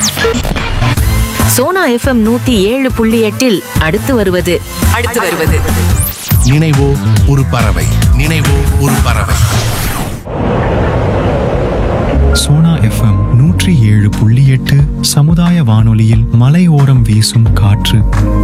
Sona FM நூத்தி ஏழு புள்ளி எட்டில் அடுத்து வருவது அடுத்து வருவது நினைவோ ஒரு பறவை நினைவோ ஒரு பறவை சோனா எஃப்எம் நூற்றி ஏழு புள்ளி எட்டு சமுதாய வானொலியில் மலையோரம் வீசும் காற்று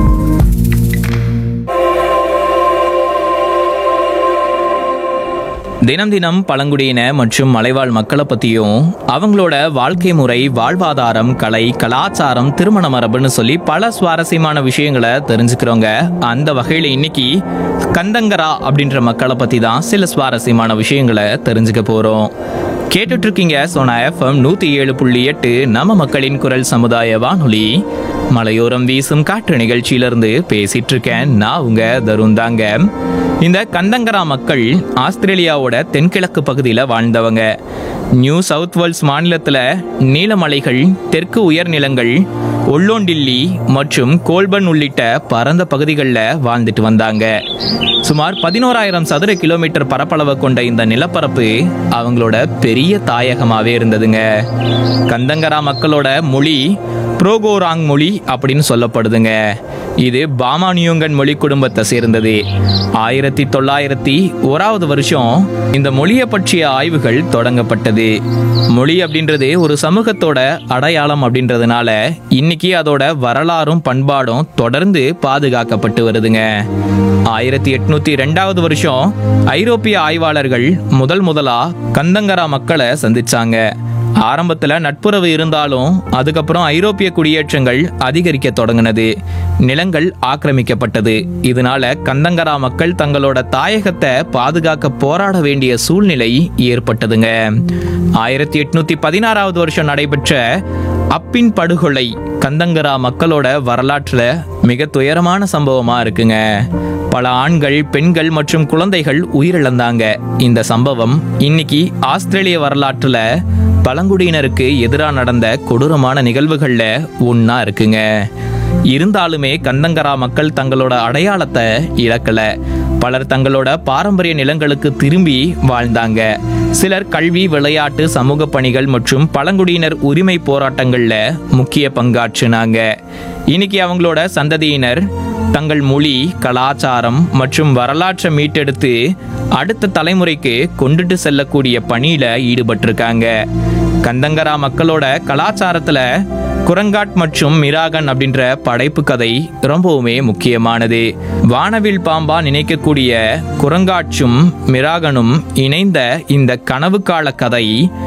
தினம் தினம் பழங்குடியின மற்றும் மலைவாழ் மக்களை பற்றியும் அவங்களோட வாழ்க்கை முறை வாழ்வாதாரம் கலை கலாச்சாரம் திருமண மரபுன்னு சொல்லி பல சுவாரஸ்யமான விஷயங்களை தெரிஞ்சுக்கிறோங்க அந்த வகையில் இன்னைக்கு கந்தங்கரா அப்படின்ற மக்களை பற்றி தான் சில சுவாரஸ்யமான விஷயங்களை தெரிஞ்சுக்க போகிறோம் கேட்டுட்டு இருக்கீங்க சோனா எஃப்எம் நூற்றி ஏழு புள்ளி எட்டு நம்ம மக்களின் குரல் சமுதாய வானொலி மலையோரம் வீசும் காற்று நிகழ்ச்சியிலிருந்து பேசிட்டு இருக்கேன் நான் உங்க தருண் தாங்க இந்த கந்தங்கரா மக்கள் ஆஸ்திரேலியாவோட தென்கிழக்கு பகுதியில் வாழ்ந்தவங்க நியூ சவுத் வேல்ஸ் மாநிலத்தில் நீலமலைகள் தெற்கு உயர்நிலங்கள் ஒல்லோண்டில்லி மற்றும் கோல்பன் உள்ளிட்ட பரந்த பகுதிகளில் வாழ்ந்துட்டு வந்தாங்க சுமார் பதினோராயிரம் சதுர கிலோமீட்டர் பரப்பளவை கொண்ட இந்த நிலப்பரப்பு அவங்களோட பெரிய தாயகமாகவே இருந்ததுங்க கந்தங்கரா மக்களோட மொழி புரோகோராங் மொழி அப்படின்னு சொல்லப்படுதுங்க இது பாமானியோங்கன் மொழி குடும்பத்தை சேர்ந்தது ஆயிரத்தி தொள்ளாயிரத்தி ஓராவது வருஷம் இந்த மொழியை பற்றிய ஆய்வுகள் தொடங்கப்பட்டது மொழி அப்படின்றது ஒரு சமூகத்தோட அடையாளம் அப்படின்றதுனால இன்னைக்கு அதோட வரலாறும் பண்பாடும் தொடர்ந்து பாதுகாக்கப்பட்டு வருதுங்க ஆயிரத்தி எட்நூத்தி ரெண்டாவது வருஷம் ஐரோப்பிய ஆய்வாளர்கள் முதல் முதலா கந்தங்கரா மக்களை சந்திச்சாங்க ஆரம்பத்துல நட்புறவு இருந்தாலும் அதுக்கப்புறம் ஐரோப்பிய குடியேற்றங்கள் அதிகரிக்க தொடங்கினது நிலங்கள் ஆக்கிரமிக்கப்பட்டது இதனால கந்தங்கரா மக்கள் தங்களோட தாயகத்தை பாதுகாக்க போராட வேண்டிய சூழ்நிலை ஏற்பட்டதுங்க ஆயிரத்தி எட்நூத்தி பதினாறாவது வருஷம் நடைபெற்ற அப்பின் படுகொலை கந்தங்கரா மக்களோட வரலாற்றுல மிக துயரமான சம்பவமா இருக்குங்க பல ஆண்கள் பெண்கள் மற்றும் குழந்தைகள் உயிரிழந்தாங்க இந்த சம்பவம் இன்னைக்கு ஆஸ்திரேலிய வரலாற்றுல பழங்குடியினருக்கு எதிராக நடந்த கொடூரமான நிகழ்வுகள்ல ஒண்ணா இருக்குங்க இருந்தாலுமே கந்தங்கரா மக்கள் தங்களோட அடையாளத்தை இழக்கல பலர் தங்களோட பாரம்பரிய நிலங்களுக்கு திரும்பி வாழ்ந்தாங்க சிலர் கல்வி விளையாட்டு சமூக பணிகள் மற்றும் பழங்குடியினர் உரிமை போராட்டங்கள்ல முக்கிய பங்காற்றினாங்க இன்னைக்கு அவங்களோட சந்ததியினர் தங்கள் மொழி கலாச்சாரம் மற்றும் வரலாற்றை மீட்டெடுத்து அடுத்த தலைமுறைக்கு கொண்டுட்டு செல்லக்கூடிய பணியில ஈடுபட்டிருக்காங்க கந்தங்கரா மக்களோட கலாச்சாரத்துல குரங்காட் மற்றும் மிராகன் அப்படின்ற படைப்பு கதை ரொம்பவுமே முக்கியமானது வானவில் பாம்பா நினைக்கக்கூடிய குரங்காட்சும் மிராகனும் இணைந்த இந்த கனவு கால கதை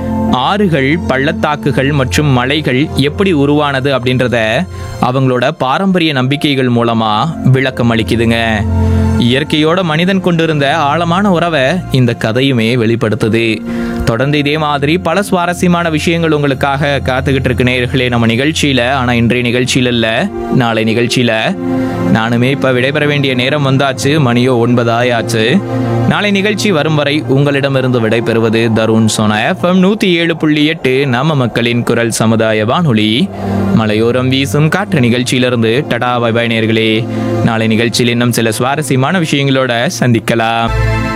ஆறுகள் பள்ளத்தாக்குகள் மற்றும் மலைகள் எப்படி உருவானது அப்படின்றத அவங்களோட பாரம்பரிய நம்பிக்கைகள் மூலமா விளக்கம் அளிக்குதுங்க இயற்கையோட மனிதன் கொண்டிருந்த ஆழமான உறவை இந்த கதையுமே வெளிப்படுத்துது தொடர்ந்து இதே மாதிரி பல சுவாரஸ்யமான விஷயங்கள் உங்களுக்காக காத்துக்கிட்டு இருக்கு நேயர்களே நம்ம நிகழ்ச்சியில ஆனா இன்றைய நிகழ்ச்சியில இல்ல நாளை நிகழ்ச்சியில நானுமே இப்ப விடைபெற வேண்டிய நேரம் வந்தாச்சு மணியோ ஒன்பது ஆயாச்சு நாளை நிகழ்ச்சி வரும் வரை உங்களிடமிருந்து விடைபெறுவது தருண் சோனா எஃப்எம் நூத்தி ஏழு புள்ளி எட்டு நம்ம மக்களின் குரல் சமுதாய வானொலி மலையோரம் வீசும் காற்று நிகழ்ச்சியிலிருந்து டடா பை பை நேயர்களே நாளை நிகழ்ச்சியில் இன்னும் சில சுவாரஸ்யமான விஷயங்களோட சந்திக்கலாம்